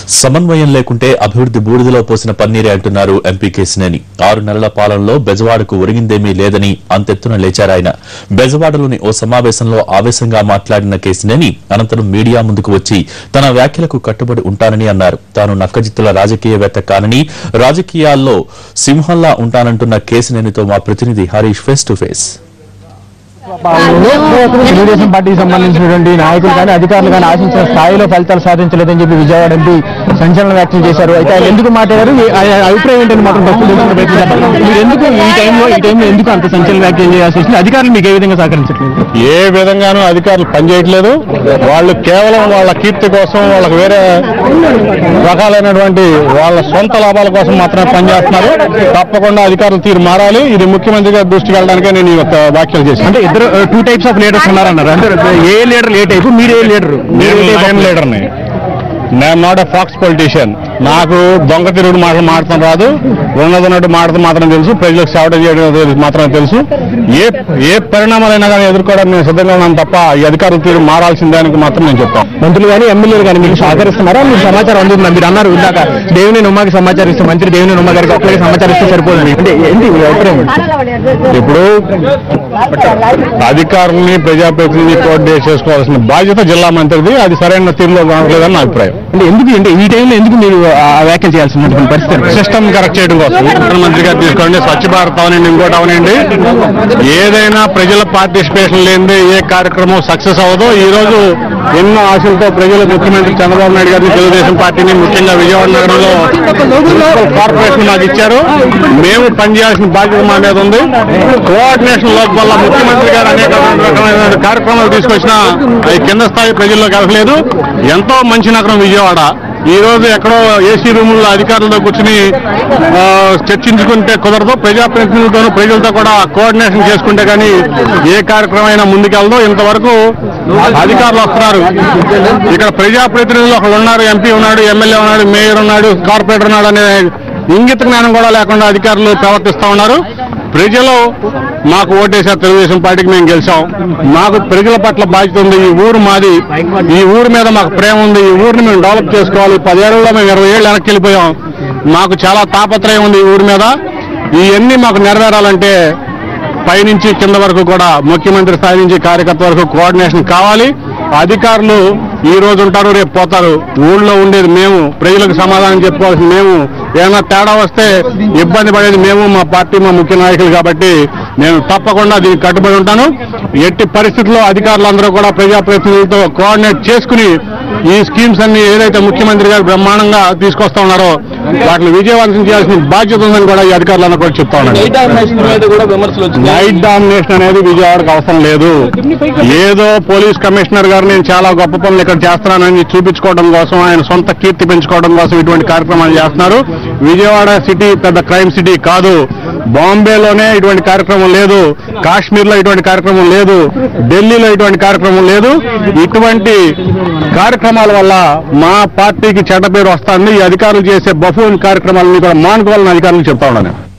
సమన్వయం లేకుంటే అభివృద్ది బూడిదలో పోసిన పన్నీరే అంటున్నారు ఎంపీ కేసినేని ఆరు నెలల పాలనలో బెజవాడకు ఒరిగిందేమీ లేదని అంతెత్తున లేచారాయన బెజవాడలోని ఓ సమావేశంలో ఆవేశంగా మాట్లాడిన కేసినేని అనంతరం మీడియా ముందుకు వచ్చి తన వ్యాఖ్యలకు కట్టుబడి ఉంటానని అన్నారు తాను నక్కజిత్తుల రాజకీయవేత్త కానని రాజకీయాల్లో సింహంలా ఉంటానంటున్న కేసినేనితో మా ప్రతినిధి Harish face to face Telugu Desam పార్టీకి సంబంధించినటువంటి నాయకులు కానీ అధికారులు కానీ ఆశించిన స్థాయిలో ఫలితాలు సాధించలేదని చెప్పి విజయవాడ ఎంపీ సంచలనం వ్యక్తం చేశారు అయితే ఆయన ఎందుకు మాట్లాడారు ఈ- ఆయన అభిప్రాయం ఏంటని మాత్రం తప్పు తెలుసుకునే ప్రయత్నం చేస్తారు మీరు ఎందుకు ఈ టైంలో ఈ టైంలో ఎందుకు అంత సంచలన వ్యాఖ్యలు చేయాల్సి వచ్చింది అధికారులు మీకు ఏ విధంగా సహకరించట్లేదు ఏ విధంగానూ అధికారులు పనిచేయట్లేదు వాళ్ళు కేవలం వాళ్ళ కీర్తి కోసం వాళ్ళకి వేరే రకాలైనటువంటి వాళ్ళ సొంత లాభాల కోసం మాత్రమే పనిచేస్తున్నారు తప్పకుండా అధికారుల తీరు మారాలి ఇది ముఖ్యమంత్రి గారి దృష్టికి వెళ్ళడానికే నేను ఈ యొక్క వ్యాఖ్యలు చేశాను అంటే ఇద్దరు టూ టైప్స్ ఆఫ్ లీడర్స్ ఉన్నారన్నారు అంటే ఏ లీడర్ ఏ టైప్ మీరు ఏ లీడర్ నేను లయన్ లీడర్ని నేను నాట్ ఎ ఫాక్స్ పొలిటీషియన్ నాకు దొంగ తిరుగుడు మాటలు మాడటం రాదు ఉన్నదన్నట్టు మాటలు మాత్రం తెలుసు ప్రజలకు సేవ చేయడం మాత్రమే తెలుసు ఏ ఏ పరిణామాలైనా కానీ ఎదుర్కోవడానికి నేను సిద్ధంగా ఉన్నాను తప్ప ఈ అధికారుల తీరు మారాల్సిందే అని మాత్రం నేను చెప్తాను మంత్రులు కానీ ఎమ్మెల్యేలు కానీ మీకు సహకరిస్తున్నారా మీకు సమాచారం అందుతుందా మీరు అన్నారు ఇందాక దేవుని ఉమ్మకి సమాచారం ఇస్తే మంత్రి దేవుని ఉమ్మ గారికి ఒక్కరికి సమాచారం ఇస్తే సరిపోదు అంటే ఏంటి మీ అభిప్రాయం ఇప్పుడు అధికారుల్ని ప్రజాప్రతినిధి కోఆర్డినేట్ చేసుకోవాల్సిన బాధ్యత జిల్లా మంత్రిది అది సరైన తీరులో కావట్లేదని నా అభిప్రాయం అంటే ఎందుకు అంటే ఈ టైంలో ఎందుకు మీరు ఆ వ్యాఖ్యలు చేయాల్సినటువంటి పరిస్థితి సిస్టమ్ కరెక్ట్ చేయడం కోసం ముఖ్యమంత్రి గారు తీసుకోండి స్వచ్ఛ భారత్ అవనండి ఇంకోటి అవనండి ఏదైనా ప్రజల పార్టిసిపేషన్ లేనిదే ఏ కార్యక్రమం సక్సెస్ అవ్వదో ఈ రోజు ఎన్నో ఆశలతో ప్రజలు ముఖ్యమంత్రి చంద్రబాబు నాయుడు గారిని తెలుగుదేశం పార్టీని ముఖ్యంగా విజయవాడ నగరంలో మున్సిపల్ కార్పొరేషన్ మాకు ఇచ్చారు మేము పనిచేయాల్సిన బాధ్యత మా మీద ఉంది కోఆర్డినేషన్ లోపం వల్ల ముఖ్యమంత్రి గారు అనేక రకమైన కార్యక్రమాలు తీసుకొచ్చినా అవి కింద స్థాయి ప్రజల్లోకి వెళ్ళలేదు ఎంతో మంచి నగరం విజయవాడ ఈ రోజు ఎక్కడో ఏసీ రూముల్లో అధికారులతో కూర్చుని ఆ, చర్చించుకుంటే కుదరదు ప్రజాప్రతినిధులతోనూ ప్రజలతో కూడా కోఆర్డినేషన్ చేసుకుంటే కానీ ఏ కార్యక్రమం అయినా ముందుకెళ్దో ఇంతవరకు అధికారులు వస్తున్నారు ఇక్కడ ప్రజాప్రతినిధులు ఒకళ్ళు ఉన్నారు ఎంపీ ఉన్నాడు ఎమ్మెల్యే ఉన్నాడు మేయర్ ఉన్నాడు కార్పొరేటర్ ఉన్నాడు అనే ఇంగిత జ్ఞానం కూడా లేకుండా అధికారులు ప్రవర్తిస్తూ ఉన్నారు ప్రజలు మాకు ఓటేశారు తెలుగుదేశం పార్టీకి మేము గెలిచాం మాకు ప్రజల పట్ల బాధ్యత ఉంది ఈ ఊరు మాది ఈ ఊరు మీద మాకు ప్రేమ ఉంది ఈ ఊరిని మేము డెవలప్ చేసుకోవాలి పదేళ్లలో మేము ఇరవై ఏళ్ళు వెనక్కి వెళ్ళిపోయాం మాకు చాలా తాపత్రయం ఉంది ఈ ఊరి మీద ఇవన్నీ మాకు నెరవేరాలంటే పైనుంచి కింద వరకు కూడా ముఖ్యమంత్రి స్థాయి నుంచి కార్యకర్త వరకు కోఆర్డినేషన్ కావాలి అధికారులు ఈ రోజు ఉంటారు రేపు పోతారు ఊళ్ళో ఉండేది మేము ప్రజలకు సమాధానం చెప్పుకోవాల్సింది మేము ఏమైనా తేడా వస్తే ఇబ్బంది పడేది మేము మా పార్టీ మా ముఖ్య నాయకులు కాబట్టి నేను తప్పకుండా దీనికి కట్టుబడి ఉంటాను ఎట్టి పరిస్థితుల్లో అధికారులందరూ కూడా ప్రజాప్రతినిధులతో కోఆర్డినేట్ చేసుకుని ఈ స్కీమ్స్ అన్ని ఏదైతే ముఖ్యమంత్రి గారు బ్రహ్మాండంగా తీసుకొస్తా ఉన్నారో వాటిని విజయవంతం చేయాల్సిన బాధ్యత ఉందని కూడా ఈ అధికారులందరూ కూడా చెప్తా ఉన్నారు నైట్ డామినేషన్ అనేది విజయవాడకు అవసరం లేదు ఏదో పోలీస్ కమిషనర్ గారు నేను చాలా గొప్ప పనులు ఇక్కడ చేస్తున్నానని చూపించుకోవడం కోసం ఆయన సొంత కీర్తి పెంచుకోవడం కోసం ఇటువంటి కార్యక్రమాలు చేస్తున్నారు విజయవాడ సిటీ పెద్ద క్రైమ్ సిటీ కాదు బాంబేలోనే ఇటువంటి కార్యక్రమం లేదు కాశ్మీర్ లో ఇటువంటి కార్యక్రమం లేదు ఢిల్లీలో ఇటువంటి కార్యక్రమం లేదు ఇటువంటి కార్యక్రమాల వల్ల మా పార్టీకి చెడ్డ పేరు వస్తుంది ఈ అధికారులు చేసే బఫూన్ కార్యక్రమాలని కూడా మానుకోవాలని అధికారులు చెప్తా ఉన్నాను